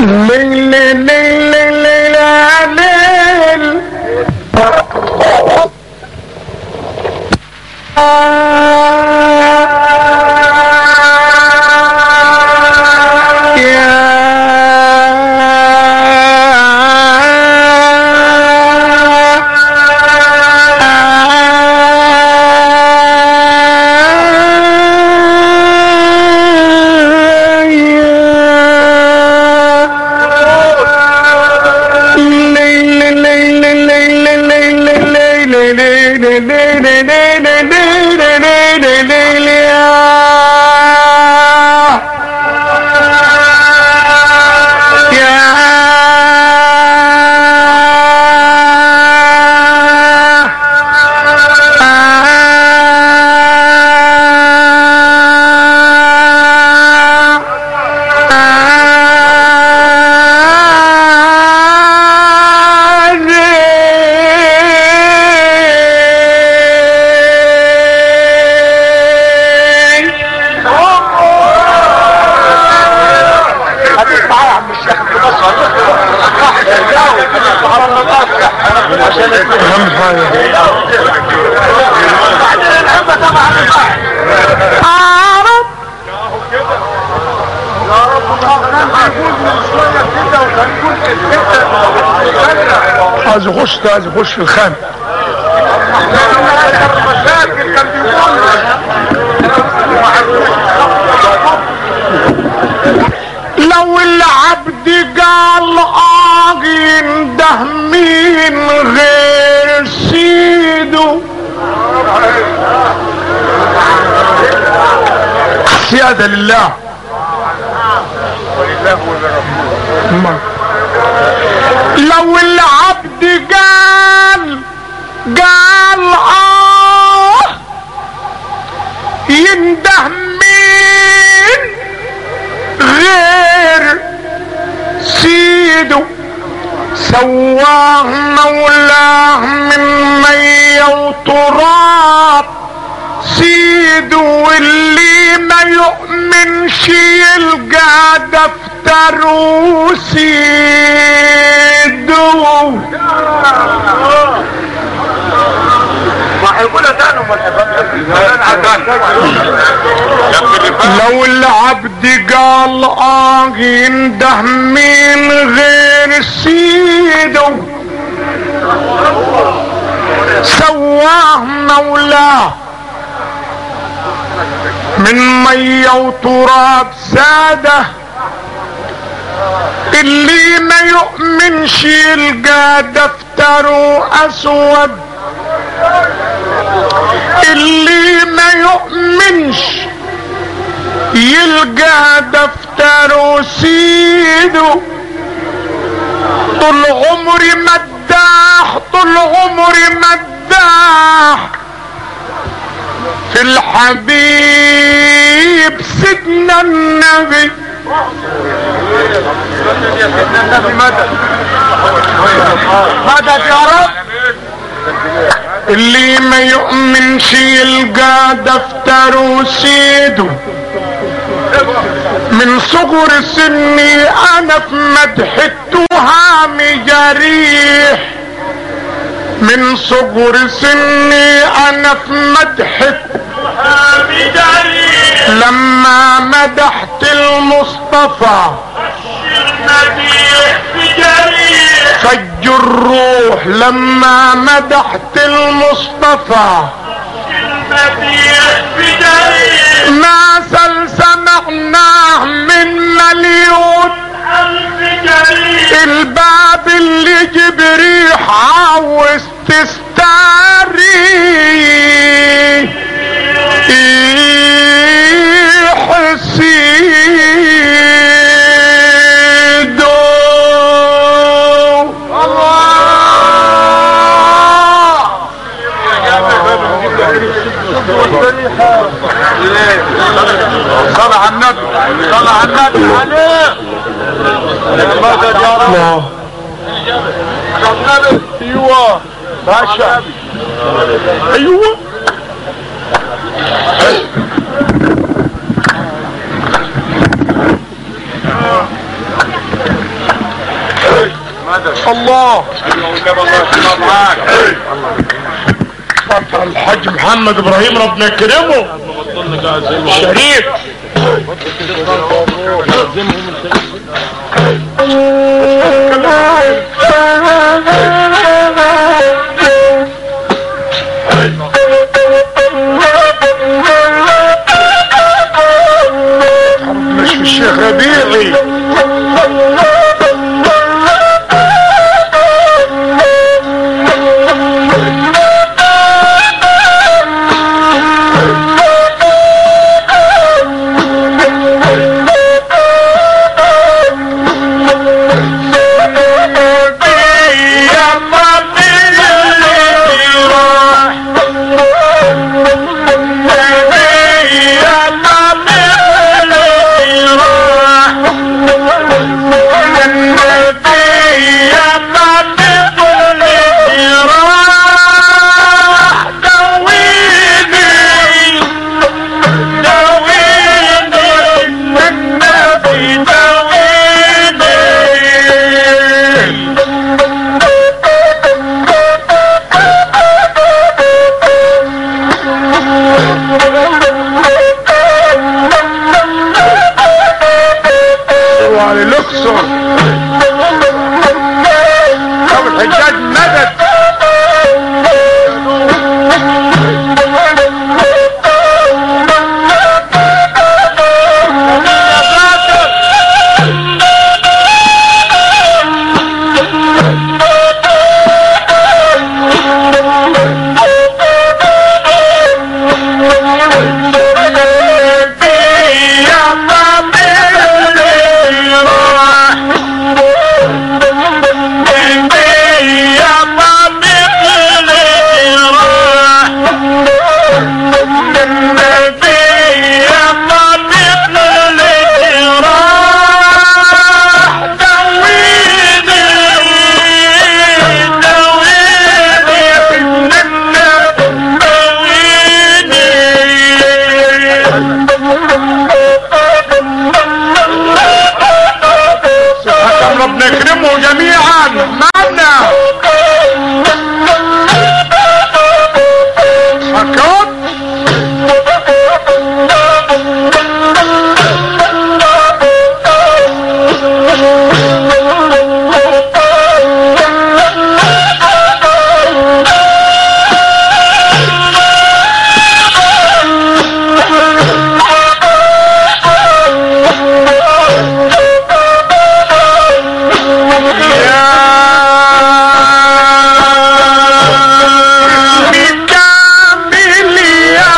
ليل ليل ليل ليل اهم حاجه عايز يخش ده عايز يخش في الخان لو العبد قال آجين ده مين غير سيده سيادة لله أمال. لو العبد قال قال آه ينده مين غير سيده سواه مولاه من مية وتراب سيده واللي ما يؤمنش يلقى دفتر وسيده لو العبد قال اه ينده مين غير سيده سواه مولاه من مية وتراب ساده اللي ما يؤمنش يلقى دفتره اسود اللي ما يؤمنش يلقى دفتره سيده طول عمري مداح طول عمري مداح في الحبيب سيدنا النبي مدد يا رب اللي ما يؤمنش يلقى دفتره سيده من صغر سني انا في مدح التهام جريح من صغر سني انا في مدح التهام جريح لما مدحت المصطفى فج الروح لما مدحت المصطفى ما سل سمعناه من مليون الباب اللي جيب ريح عاوز تستاري يحسيدو صلى على النبي صلى على النبي عليه مدد يا رب الله النبي ايوه باشا ايوه الله ايوه والنبي الله يسلمها معاك فتح الحاج محمد ابراهيم ربنا يكرمه شريف مش في الشيخ ربيعي وعلى الاقصر ابو الحجاج مدد حكم ربنا يكرمه جميعا معنا حكم بكامل يا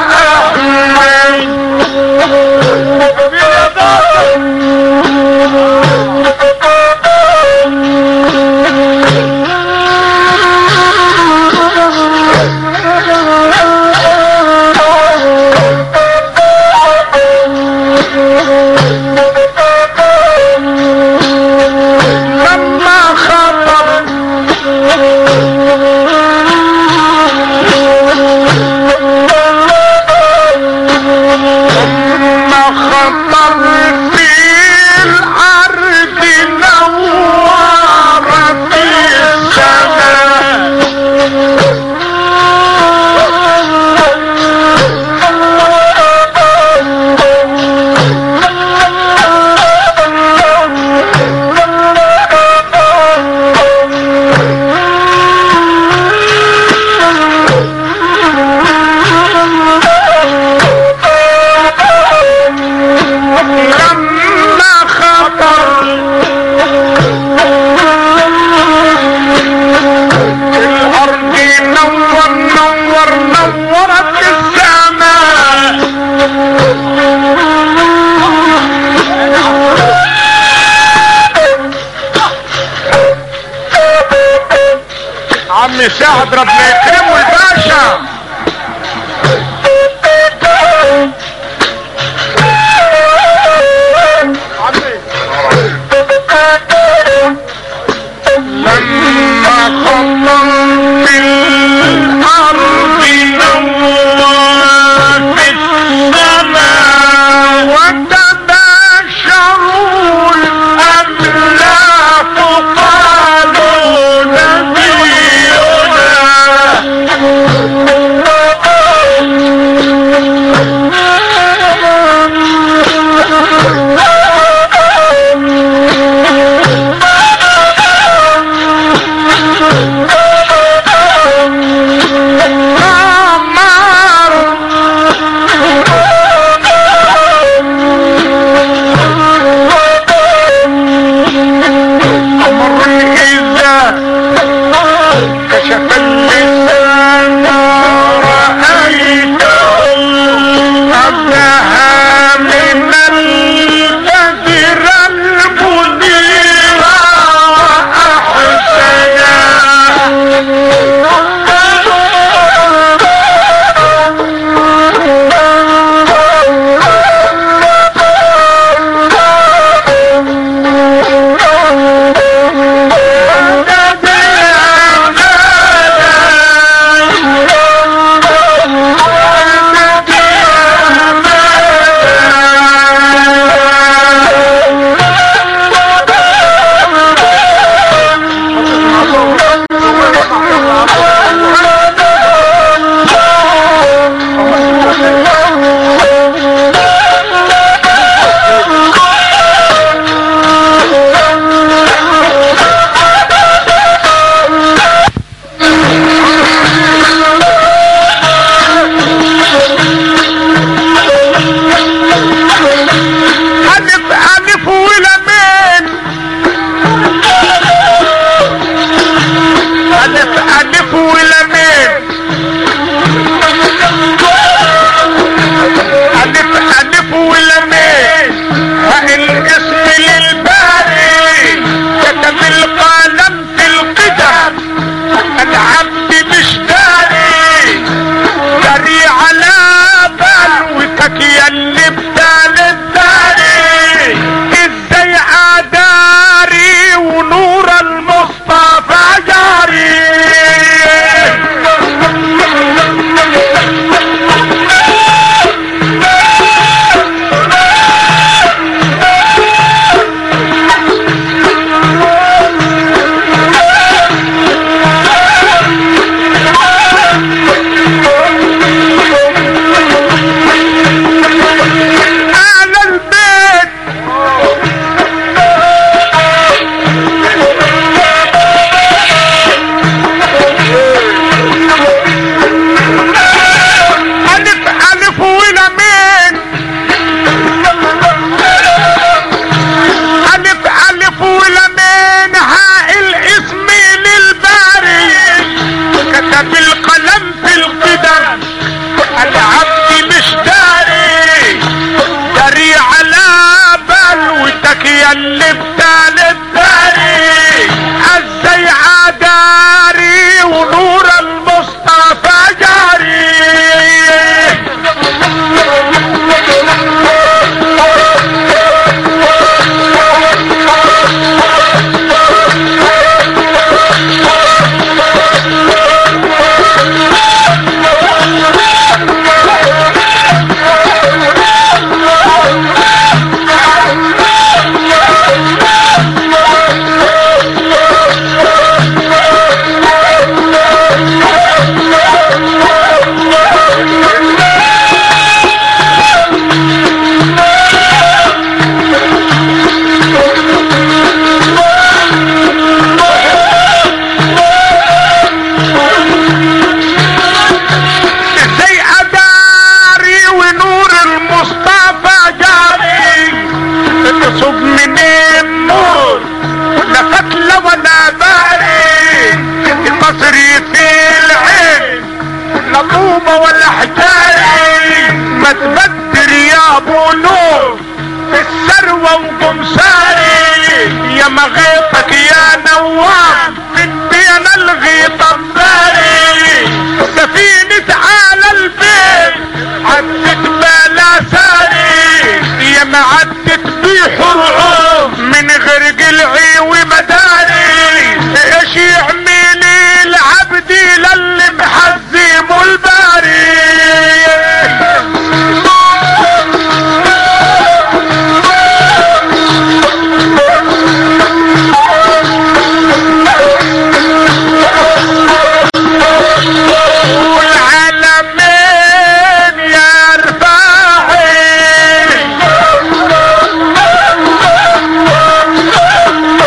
أحمد لما خطر ثم خطر في الأرض نور في السماء لما خطر الأرض نور نور نورت السماء عمي سعد ربنا يكرمه الباشا لما خطر في الأرض نور في السماء وتباشروا الأملاك داري ونور المصطفى جاري أهل البيت ألف ألف ولمين ألف ألف ولمين هاء الاسم للباري كتب القلم في القدم العبد مش داري داري على بلوتك يا اللي بتالت داري الزيعة داري ونور المصطفى جاري زي أداري ونور المصطفى جاري تصب من النور لا فتلة ولا باري قصري في العين لا طوبة ولا حجاري ما تبدر يا ابو نور الثروة وقمصاري يا مغيطك يا نوام من بين الغيط الضاري سفينة على البيت عدت بلا ساري يا ما عدت بحرعوب من غير قلعي ومداري ايش يعمل العبد للي محزم الباري والعالمين يا رفاعي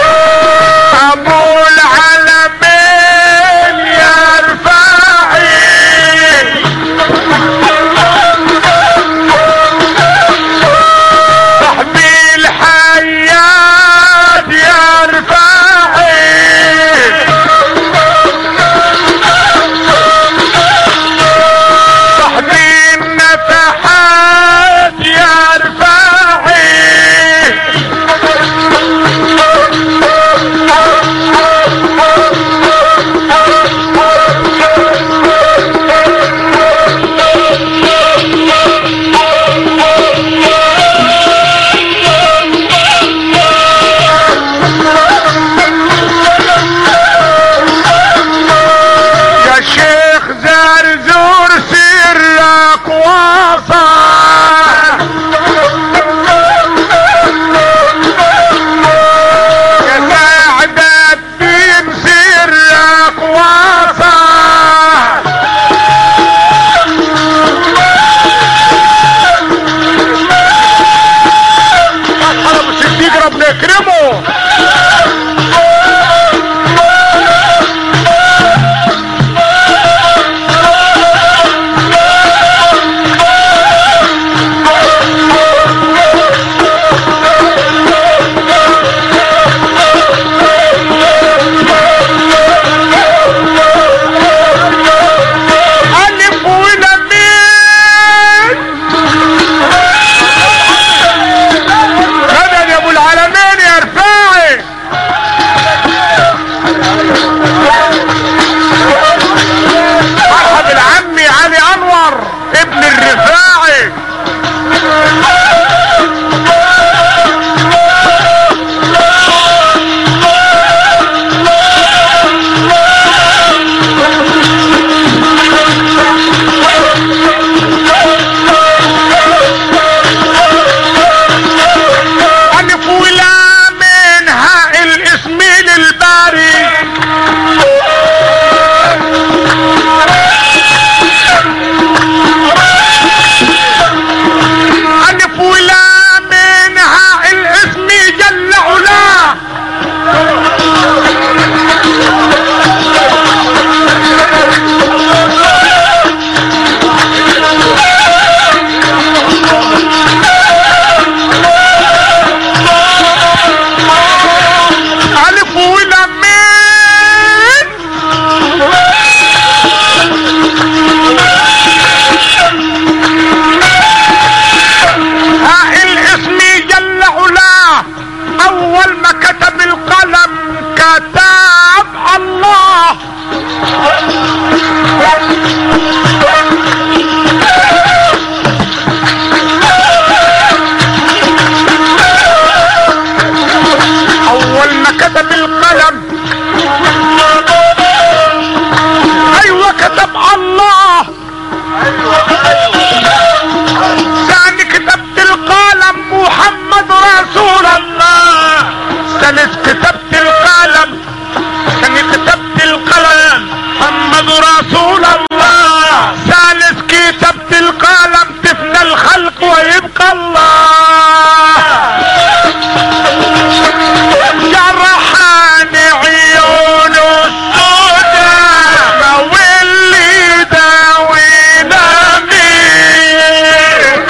الباري ألف ولا منها الاسم جل علاه ألف ولا من ها الاسم جل علاه اول ما كتب القلم كتب الله اول ما كتب القلم ايوه كتب الله ثاني كتبت القلم محمد رسول الله ثالث كتبت القلم ثاني كتبت القلم محمد رسول الله ثالث كتبت القلم تفنى الخلق ويبقى الله جرحان عيونه السوداء واللي داوينا مين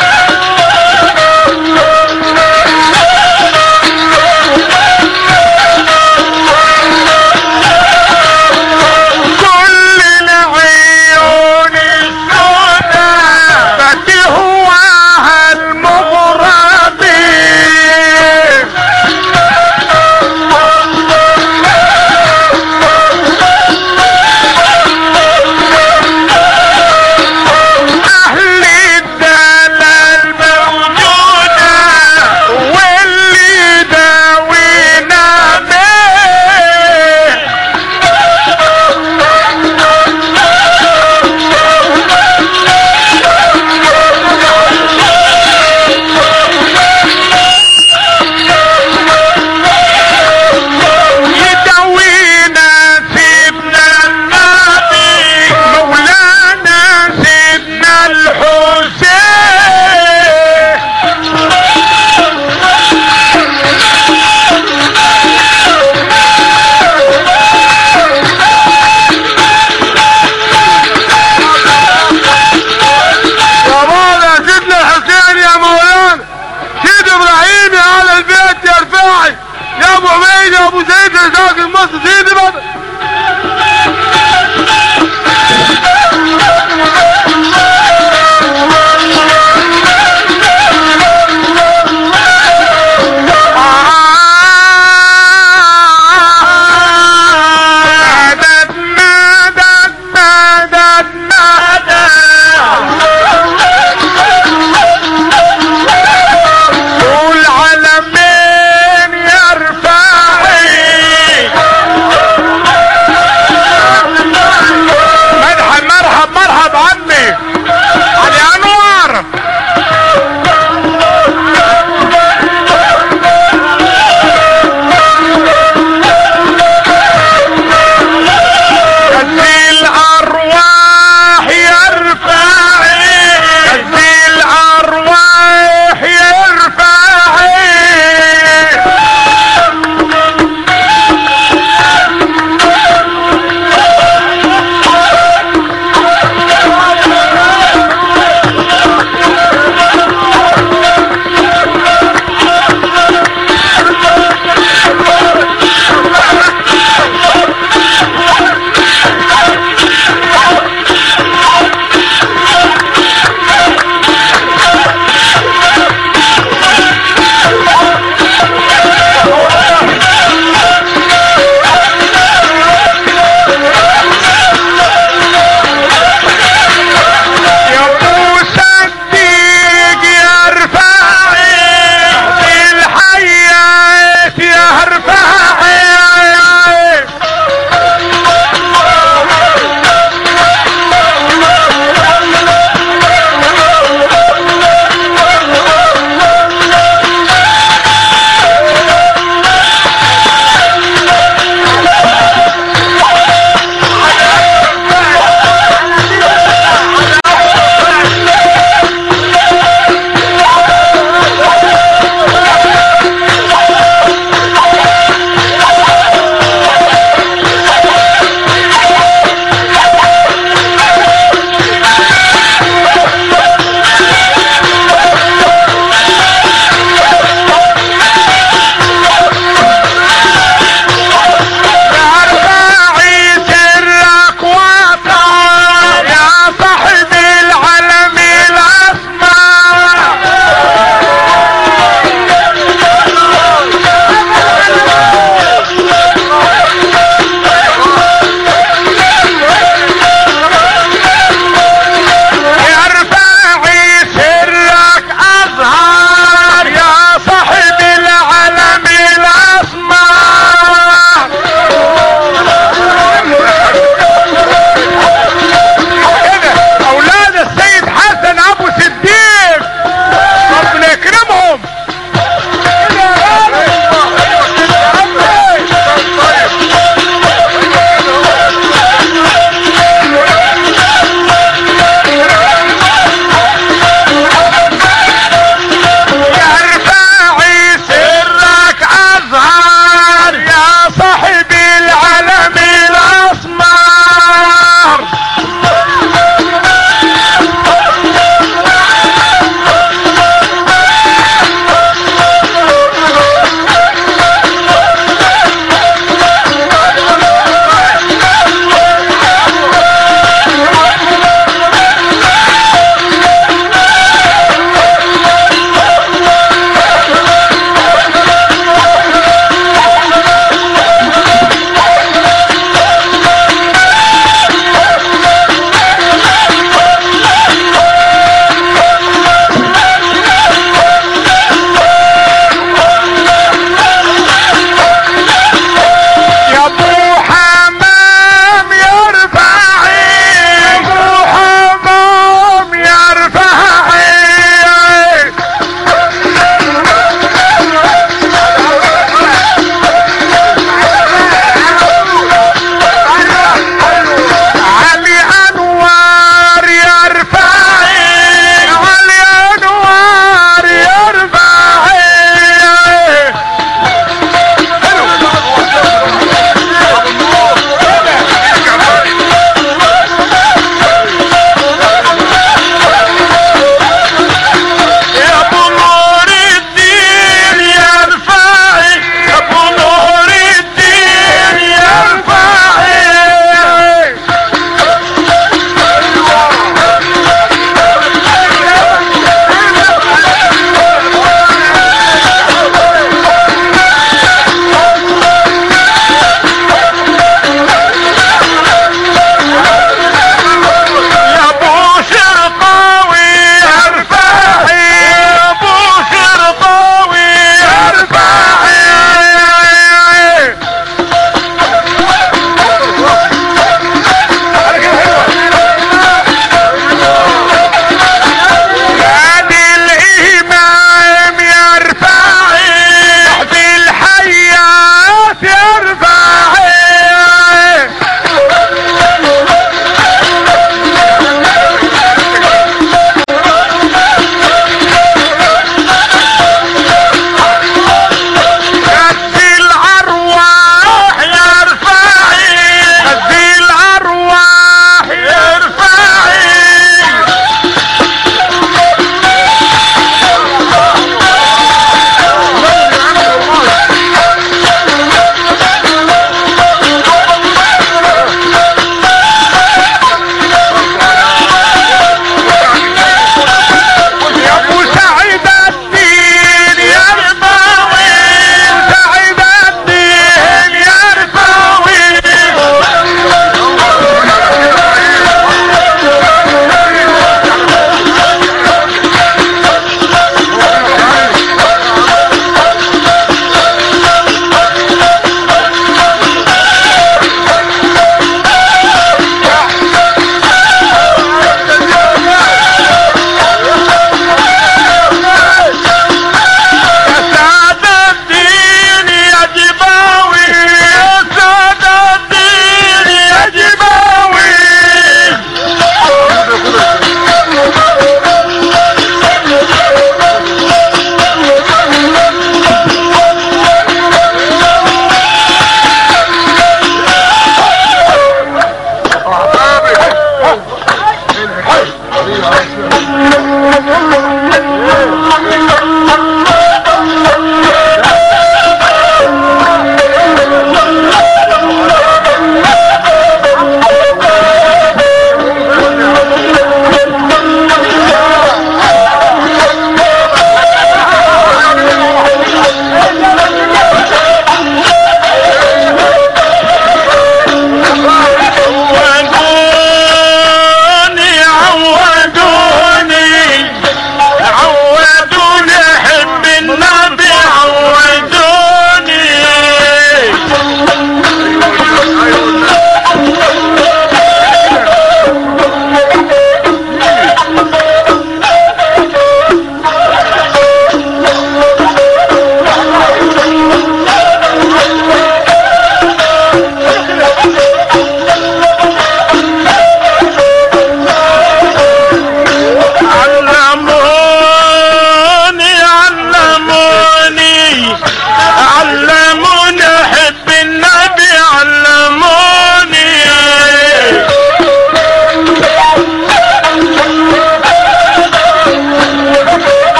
كل العيون السوداء فتهواها المغربين اهل الدلال موجودة واللي داوينا بيه يدوينا سيدنا النبي مولانا سيدنا الحسين يا مولا سيدنا الحسين يا مولانا سيد ابراهيم يا على البيت يا رفاعي يا ابو عبيد يا ابو زيد يا ساق المصر سيدي بدر مدد مدد مدد مدد قول على مين يا رفاعي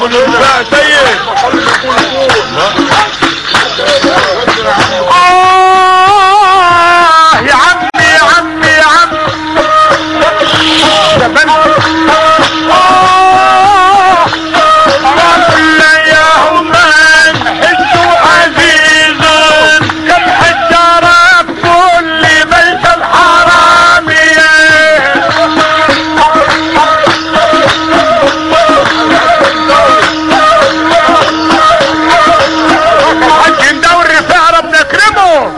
كل يا سيد آه يا عمي يا عمي يا عم شباب آه كل يوم حس عزيز كم حجر كل بيت الحرام حج ندور رفاع ربنا يكرمه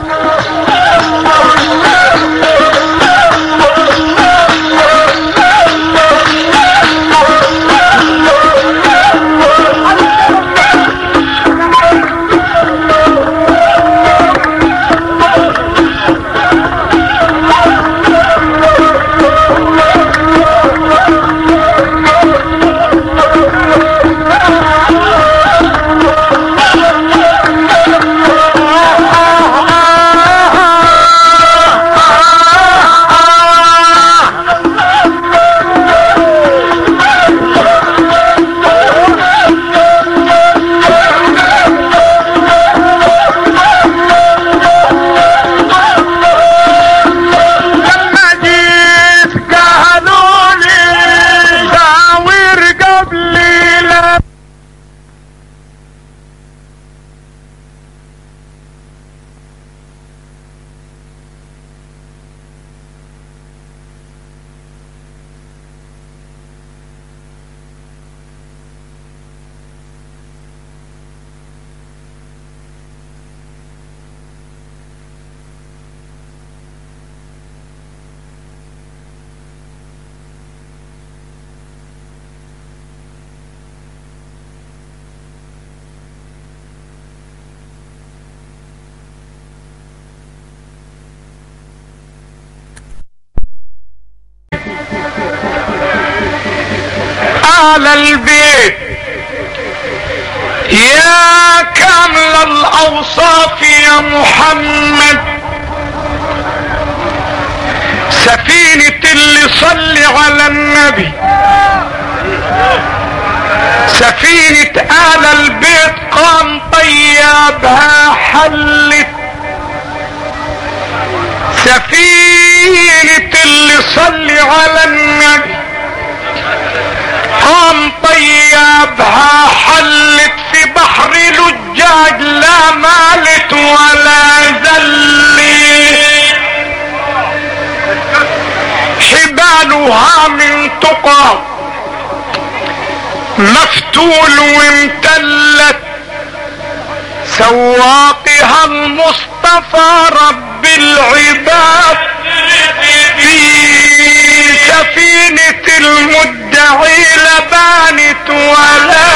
لما جيت قالوا لي شاور قبلي لا على البيت يا كامل الاوصاف يا محمد سفينة اللي صلي على النبي سفينة آل البيت قام طيبها حلت سفينة اللي صلي على النبي قام طيبها حلت في بحر لجاج لا مالت ولا زلت حبالها من تقى مفتول وامتلت سواقها المصطفى رب العباد في سفينة المدعي لبانت ولا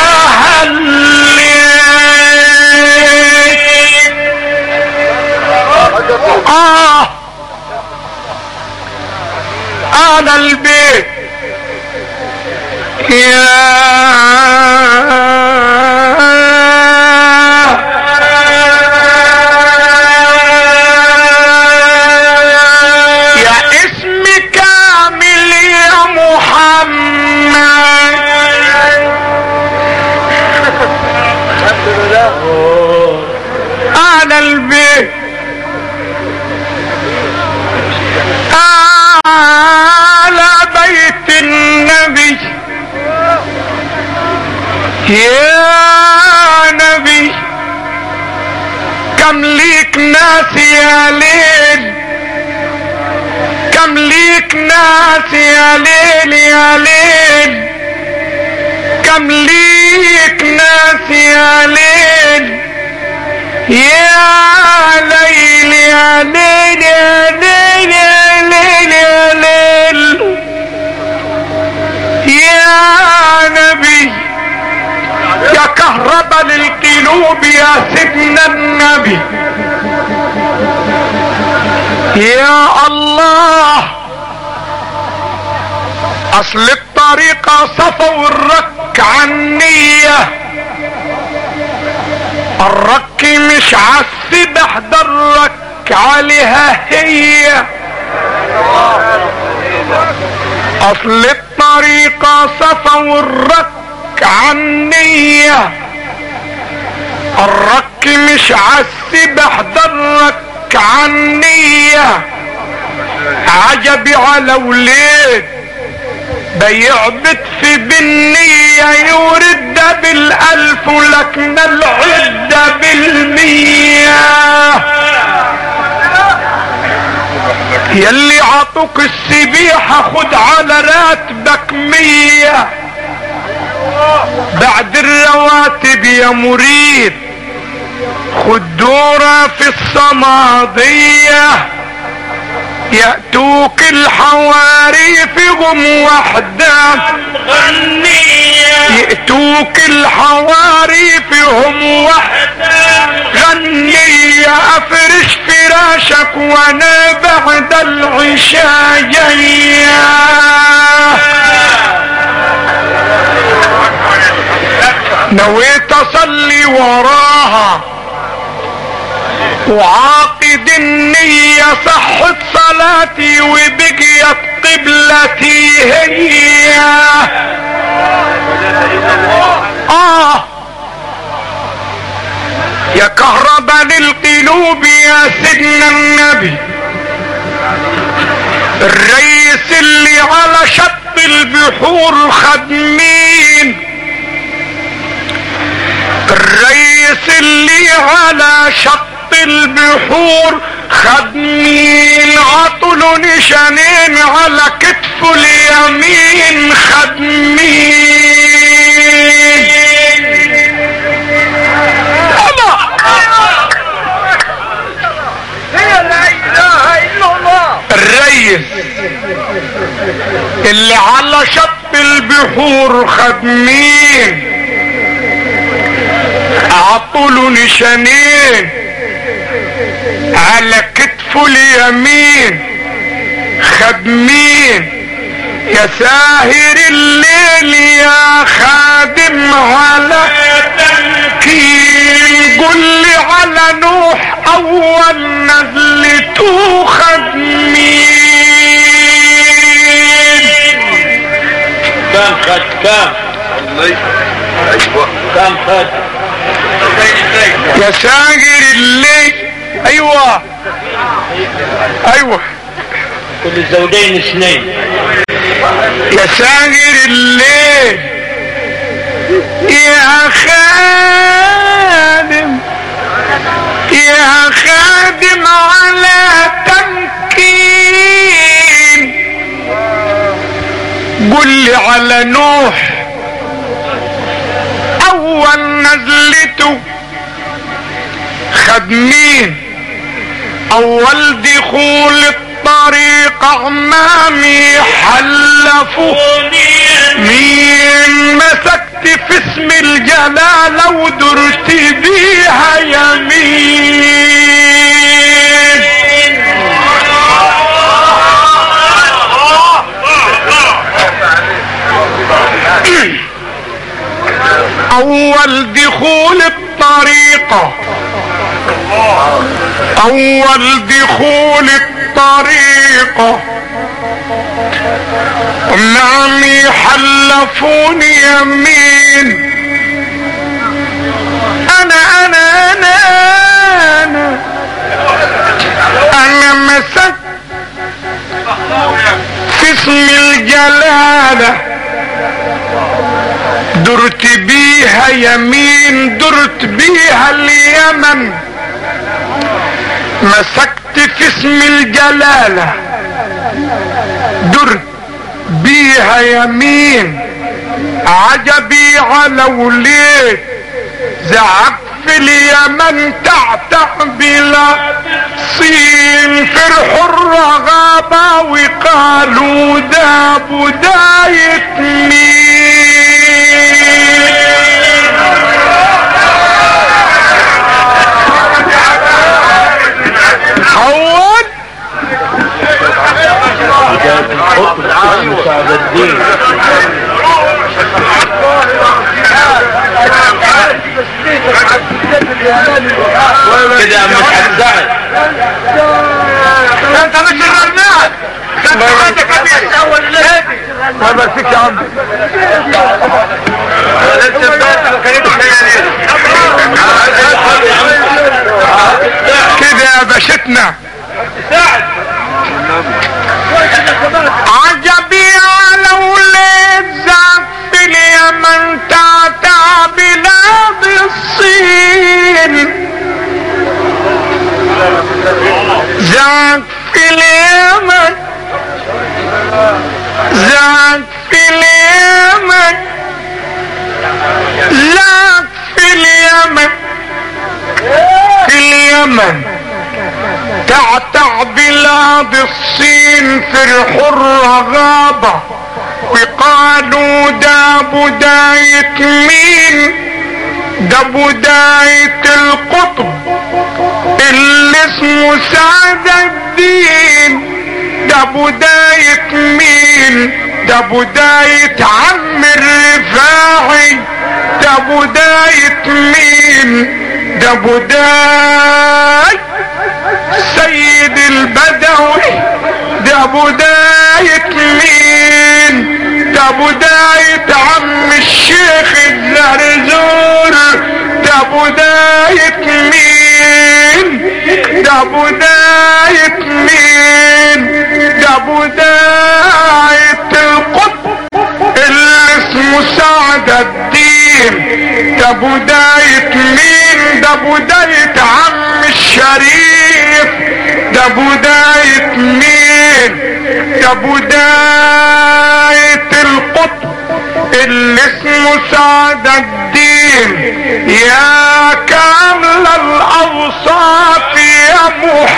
هلت آه على البيت يا يا اسم كامل يا محمد على البيت على بيت النبي يا نبي كم ليك ناس يا ليل كم ليك ناس يا ليل يا ليل كم ليك ناس يا ليل يا ليل يا ليل يا ليل يا ليل يا ليل يا نبي يا كهرباء للقلوب يا سيدنا النبي يا الله اصل الطريقة صفا والرك عنية الرك مش عالسبح ده الرك عليها هي اصل الطريقة صفا والرك عنية الرك مش عالسبح درك عنية عجبي على ولاد بيعبد في بالنية يورد ده بالألف ولكن العدة بالمية يلي عطوك السبيحة خد على راتبك مية بعد الرواتب يا مريد خد دورة في الصمادية يأتوك الحواري في غم وحدة غنية يأتوك الحواري فيهم وحدة غنية افرش فراشك وانا بعد العشاء جاية نويت اصلي وراها وعاقد النية صحت صلاتي وبقيت قبلتي هي آه يا كهرباء للقلوب يا سيدنا النبي الرئيس اللي على شط البحور خدمين الرئيس اللي على شط البحور خدمين عطلوا نشانين على كتفه اليمين خدمين الريس اللي على شط البحور خدمين عطوله نشانين على كتفه اليمين خدمين يا ساهر الليل يا خادم على تنكيل قل لي على نوح اول نزلته خدمين كم خد كم كم خد يا ساهر الليل ايوه ايوه كل الزوجين اثنين يا ساهر الليل يا خادم يا خادم على تمكين قل لي على نوح اول نزلته خدمين اول دخول الطريق امامي حلفوا مين مسكت في اسم الجلالة ودرت بيها يمين اول دخول الطريقة اول دخول الطريقة نعمي حلفوني يمين انا انا انا انا انا مسكت في اسم الجلالة درت بيها يمين درت بيها اليمن مسكت في اسم الجلالة درت بيها يمين عجبي على وليد زعق في اليمن تعتع بلا صين فرحوا الرغابة وقالوا ده بداية مين اول مساعد الدين كده يا عم الحسان انت مش الرنات انت كبير اول ما يمسكش يا عم كده يا باشتنا عجبي على ولاد زعف في اليمن تعتع بلاد الصين زعف في اليمن زعف في اليمن زعف في اليمن في اليمن تعتع بلاد الصين فرحوا الرغابة وقالوا ده بداية مين ده بداية القطب اللي اسمه سعد الدين ده بداية مين ده بداية عم الرفاعي ده بداية مين ده بداية سيد البدوي ده بداية مين ده بداية عم الشيخ الزرزور ده بداية مين ده بداية مين ده بداية القطب اللي اسمه سعد الدين ده بداية مين ده بداية عم الشريف ده بداية مين ده بداية القطب اللي اسمه سعد الدين يا كامل الاوصاف يا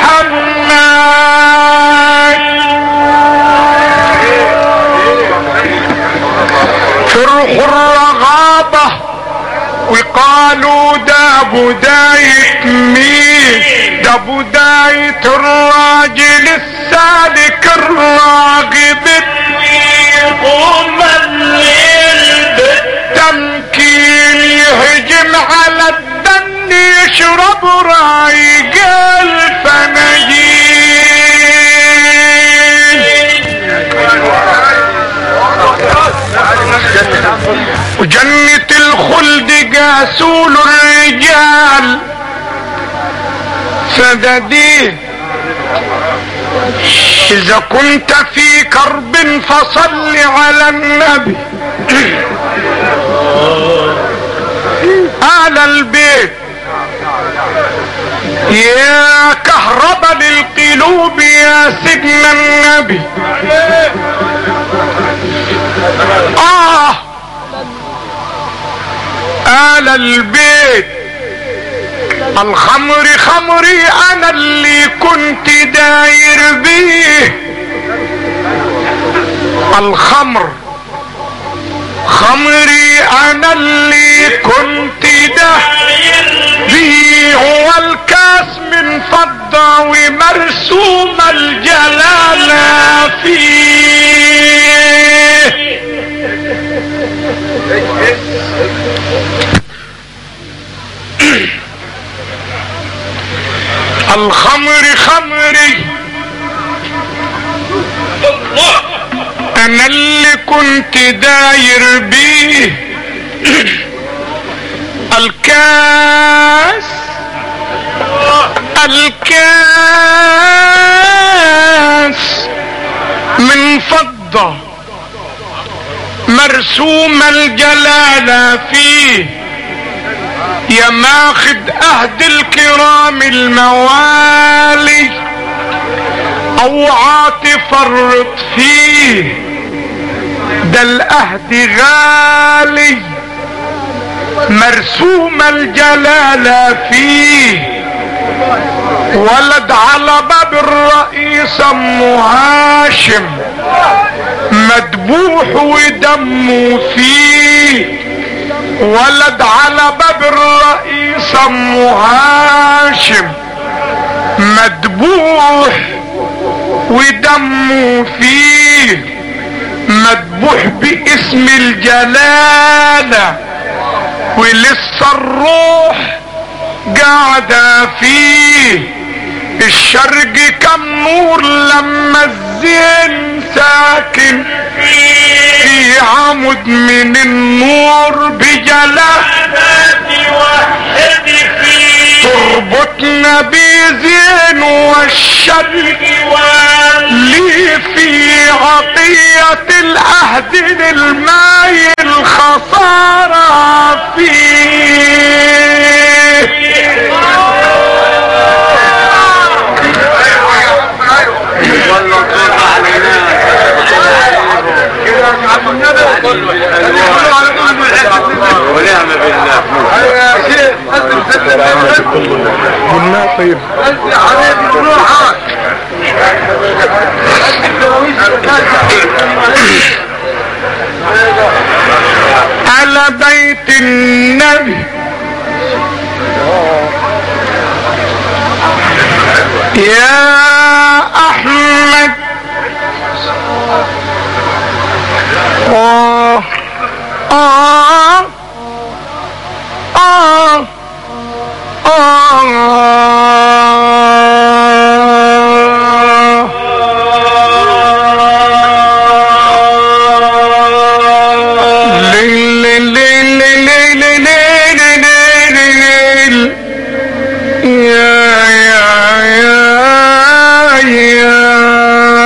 محمد فرحوا الرغابة وقالوا ده بداية مين ده بداية الراجل السالك الراغب يقوم الليل بالتمكين يهجم على الدن يشرب رايق الفناجين وجنة الخلد قاسول الرجال سددين اذا كنت في كرب فصل على النبي على البيت يا كهربا للقلوب يا سيدنا النبي اه آل البيت الخمر خمري انا اللي كنت داير بيه الخمر خمري انا اللي كنت داير بيه هو الكاس من فضة ومرسوم الجلالة فيه الخمر خمري انا اللي كنت داير بيه الكاس الكاس من فضة مرسوم الجلالة فيه يا ماخد اهد الكرام الموالي اوعى تفرط فيه ده الاهد غالي مرسوم الجلالة فيه ولد على باب الرئيس ام هاشم مدبوح ودمه فيه ولد على باب الرئيس ام هاشم مدبوح ودمه فيه مدبوح باسم الجلالة ولسه الروح قاعدة فيه الشرق كم نور لما الزين ساكن في عمود من النور بجلال تربطنا بزين والشرق لي في عطية العهد للماي الخسارة فيه ونعم بالله قلنا طيب يا حبيبي روحك على بيت النبي يا احمد آه آه آه آه ليل ليل ليل ليل ليل ليل ليل يا يا يا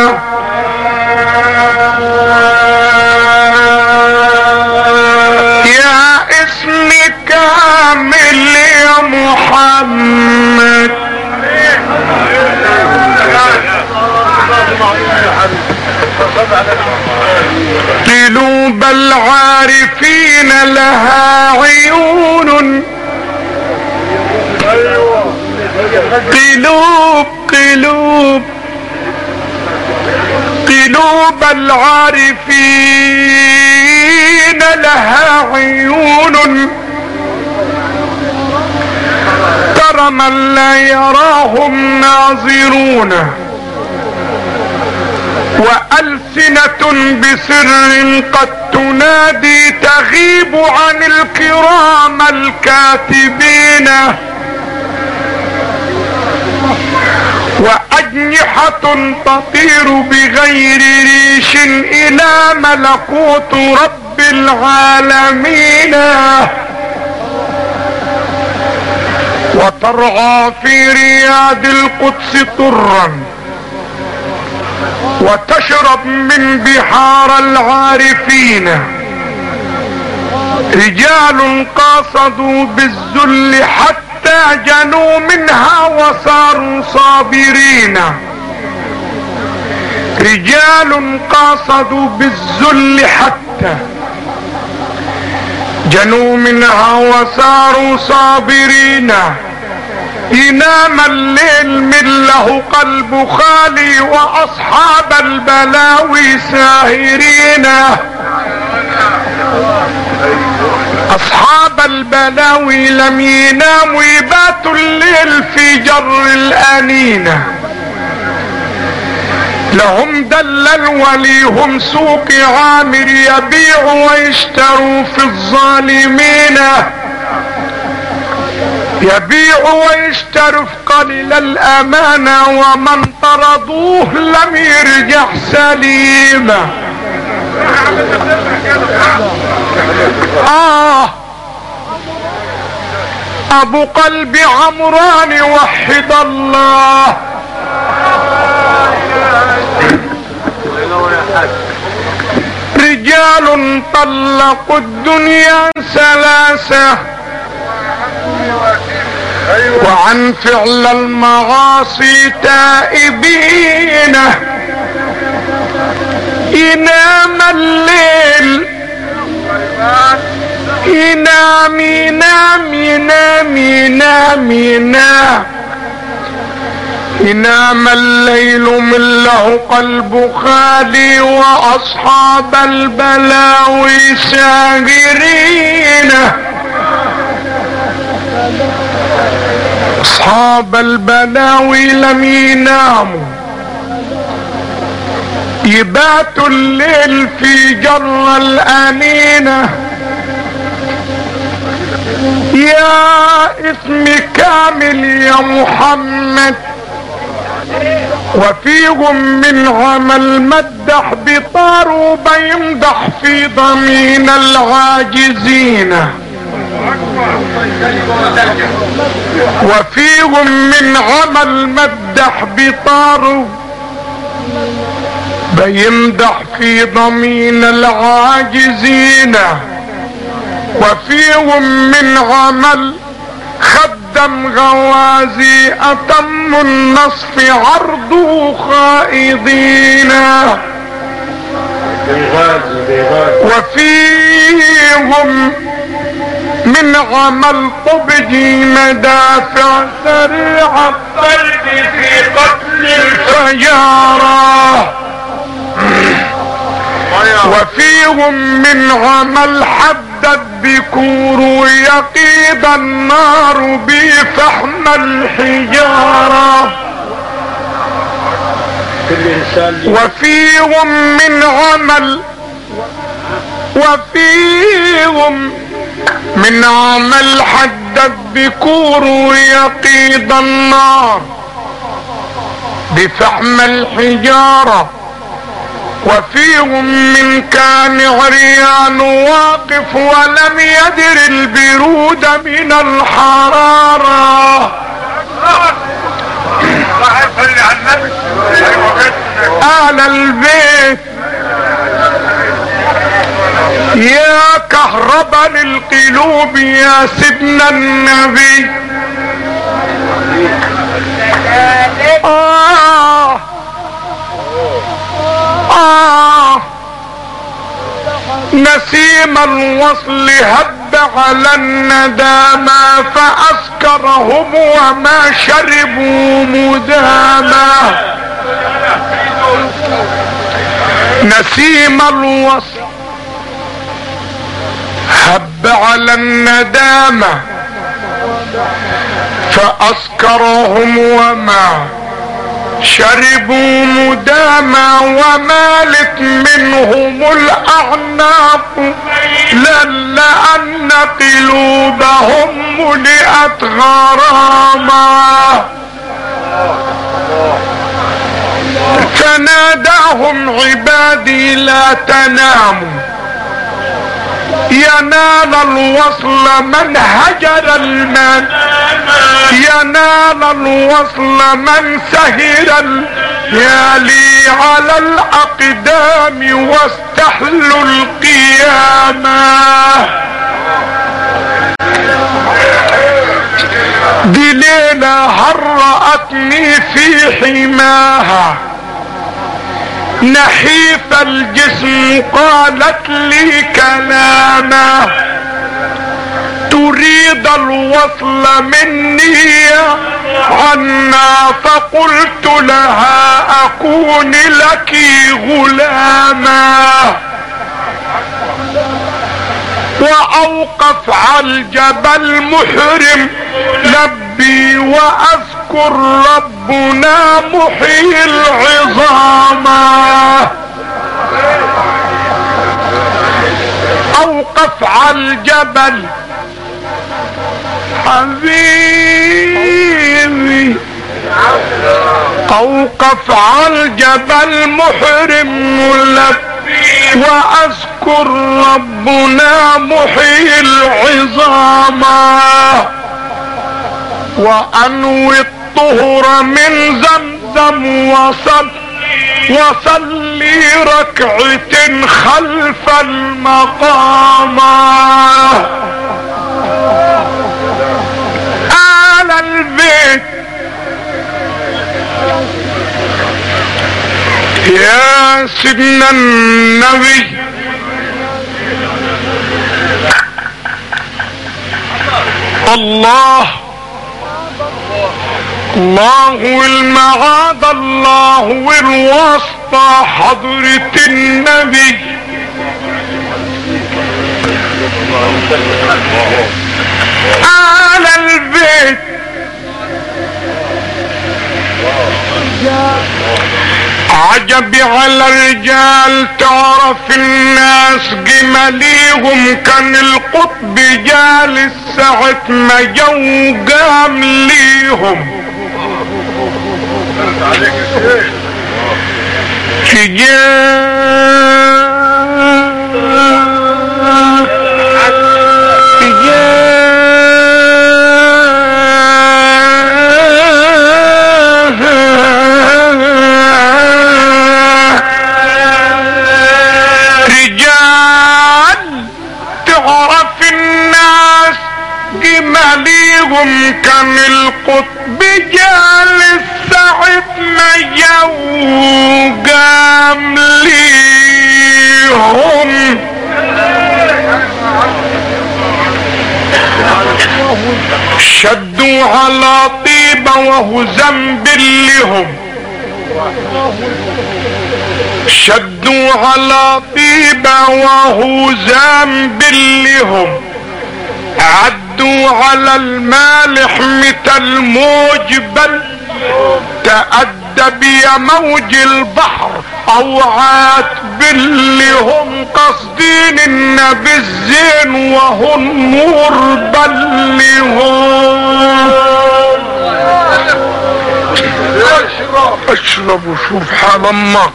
يا يا اسم كامل يا محمد قلوب العارفين لها عيون قلوب قلوب قلوب العارفين لها عيون ترى من لا يراهم ناظرون وألسنة بسر قد تنادي تغيب عن الكرام الكاتبين وأجنحة تطير بغير ريش إلى ملكوت رب العالمين وترعى في رياض القدس طرا وتشرب من بحار العارفين رجال قاصدوا بالذل حتى جنوا منها وصاروا صابرين رجال قاصدوا بالذل حتى جنوا منها وصاروا صابرين ينام الليل من له قلب خالي واصحاب البلاوي ساهرين اصحاب البلاوي لم يناموا يباتوا الليل في جر الانينه لهم دلل وليهم سوق عامر يبيعوا ويشتروا في الظالمين يبيعوا ويشتروا في قليل الامانة ومن طردوه لم يرجع سليما آه ابو قلب عمران وحد الله رجال طلقوا الدنيا ثلاثة وعن فعل المعاصي تائبين ينام الليل ينام ينام ينام ينام ينام ينام الليل من له قلب خالي واصحاب البلاوي ساهرين اصحاب البلاوي لم يناموا يباتوا الليل في جر الانينه يا اسم كامل يا محمد وفيهم من عمل مدح بطار وبيمدح في ضمين العاجزين وفيهم من عمل مدح بطار بيمدح في ضمين العاجزين وفيهم من عمل خدم غوازي اتم النصف عرضه خائضين وفيهم من عمل طبجي مدافع سريع الطرد في قتل الفجارة وفيهم من عمل حدد بكور يقيد النار بفحم الحجارة وفيهم من عمل وفيهم من عمل حدد بكور يقيد النار بفحم الحجاره وفيهم من كان عريان واقف ولم يدر البرود من الحرارة آل البيت يا كهربا للقلوب يا سيدنا النبي آه آه نسيم الوصل هب على الندامى فأسكرهم وما شربوا مداما نسيم الوصل هب على الندامة فأسكرهم وما شربوا مداما ومالت منهم الاعناق لل ان قلوبهم ملئت غراما فناداهم عبادي لا تناموا ينال الوصل من هجر المن ينال الوصل من سهر الليالي على الاقدام واستحلوا القيامة دي ليلة هرأتني في حماها نحيف الجسم قالت لي كلاما تريد الوصل مني عنا فقلت لها اكون لك غلاما واوقف على الجبل محرم لبي واذكر ربنا محيي العظام اوقف على الجبل حبيبي اوقف على الجبل محرم لبي واذكر ربنا محيي العظام وانوي الطهر من زمزم وصل وصلي ركعة خلف المقام آل البيت يا سيدنا النبي الله الله المعاذ الله والوسطى حضرة النبي على البيت عجب على الرجال تعرف الناس جماليهم كان القطب جالس ساعة ما جو قام ليهم رجال تعرف الناس جماليهم كان القطب جالس ساعة ما جو قام ليهم شدوا على طيبة وهو ذنب لهم شدوا على طيبة وهو ذنب لهم عدوا على المالح متى الموج بل تأدب يا موج البحر اوعات باللي هم قصدين النبي الزين وهو النور بل هم اشرب وشوف حال امك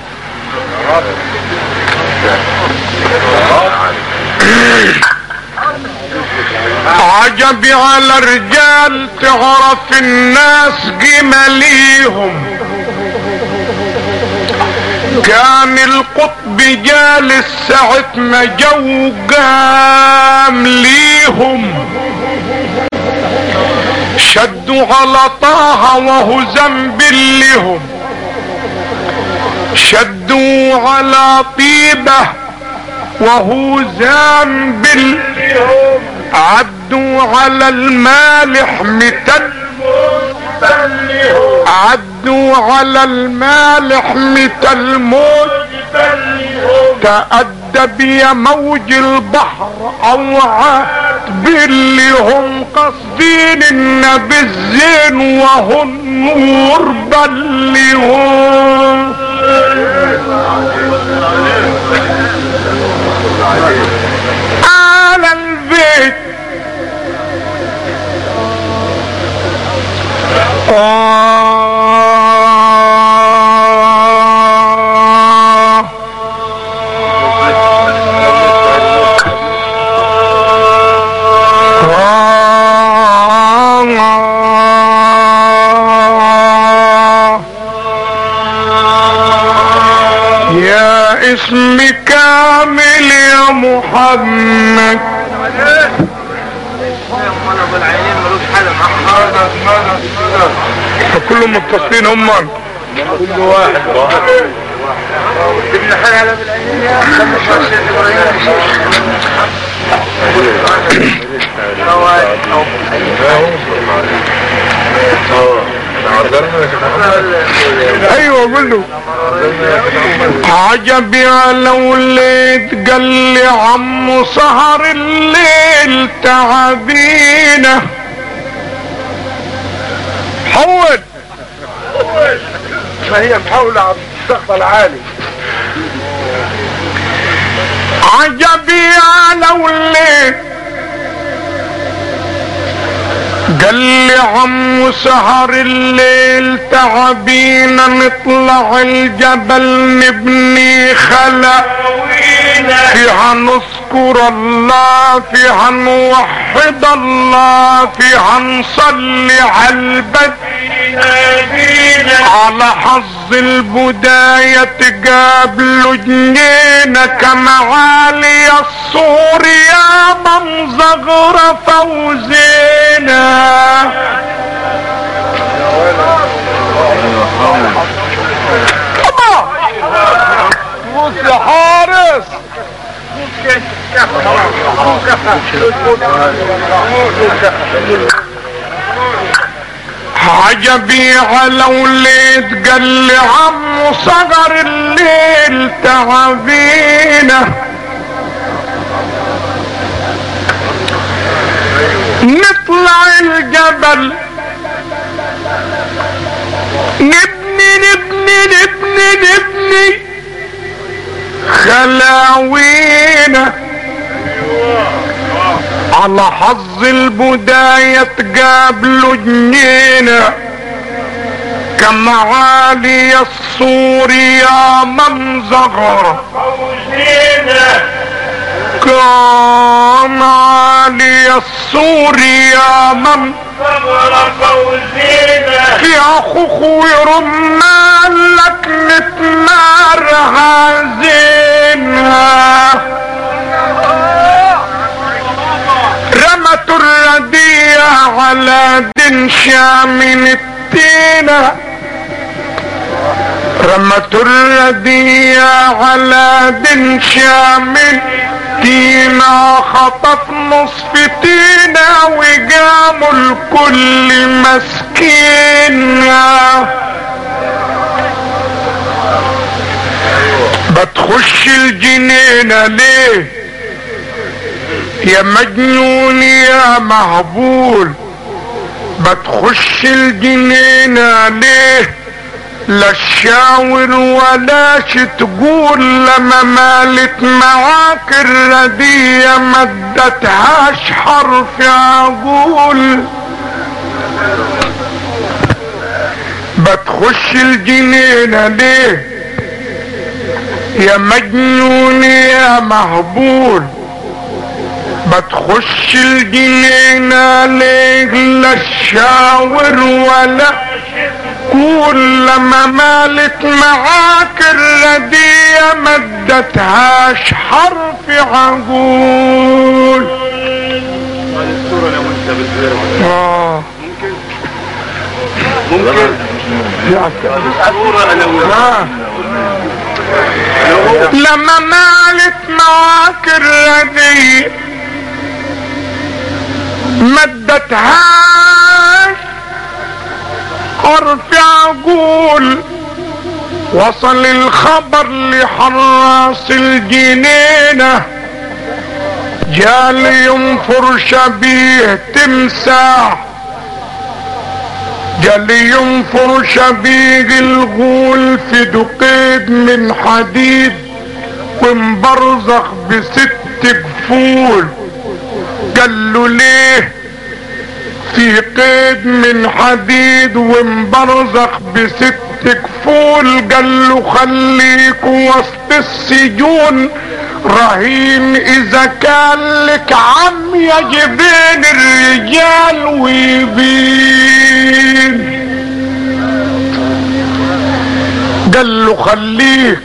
عجبي على الرجال تعرف الناس جماليهم كان القطب جالس ساعة ما جو قام ليهم شدوا على طه وهو ذنب لهم شدوا على طيبه وهو ذنب لهم عدوا على المالح متن عدوا على المالح متى الموت تأدب يا موج البحر اوعى باللي هم قصدين النبي الزين وهو النور بل هم على البيت آه يا اسم كامل يا محمد كلهم متصلين هم كل واحد ايوه قول له عجب يا لوليت قال لي عمو سهر الليل تعبينا حول ما هي محاولة على السقف العالي عجب يا لوليت قال لي عمو سهر الليل تعبينا نطلع الجبل نبني خلا فيها نذكر الله فيها نوحد الله فيها نصلي على البدر على حظ البداية تقابلوا جنينة كمعالي الصور يا من زغرة وزينة بص يا حارس عجبي على وليد قال لي عمو صغر الليل تعبينا نطلع الجبل نبني نبني نبني نبني خلاوينا على حظ البداية تقابلوا جنينة كمعالي السور يا منظر كان عالي السور يا من في اخوخ ورمان لك نتمارها زينها رمت الردية على دنشا من التينة رمت الردية على دنشا من تينا خطف نصف تينا وقاموا الكل مسكينة بتخش الجنينة ليه يا مجنون يا مهبول بتخش الجنينة ليه لا تشاور ولاش تقول لما مالت معاك الردية ما ادتهاش حرف عقول بتخش الجنينة ليه يا مجنون يا مهبول بتخش الجنينة ليه لا تشاور ولا كل لما مالت معاك الردية ما ادتهاش حرف عقول آه. آه. لما مالت معاك الردية ما ادتهاش حرف عقول وصل الخبر لحراس الجنينة جال ينفر شبيه تمساح جال ينفر شبيه الغول في دقيق من حديد ومبرزخ بست كفول قال له ليه في قيد من حديد ومبرزخ بست كفول قال له خليك وسط السجون رهين اذا كان لك عم يجبين الرجال ويبين قال له خليك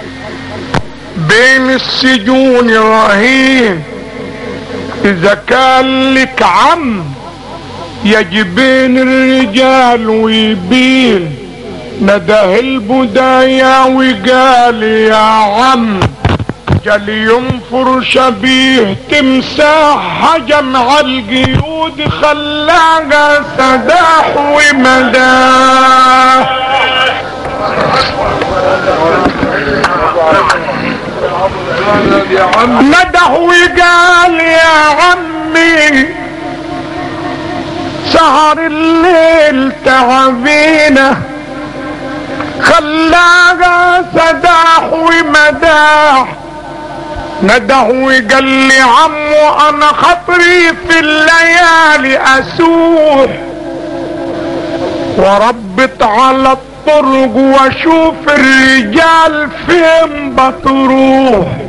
بين السجون رهين اذا كان لك عم يجبين الرجال ويبين نده البدايا وقال يا عم جل ينفر شبيه تمساح هجم على القيود خلاها سداح ومداح نده وقال يا عمي سهر الليل تعبينا خلاها سداح ومداح نده وقال لي عمو انا خطري في الليالي اسوح وربط على الطرق واشوف الرجال فين بتروح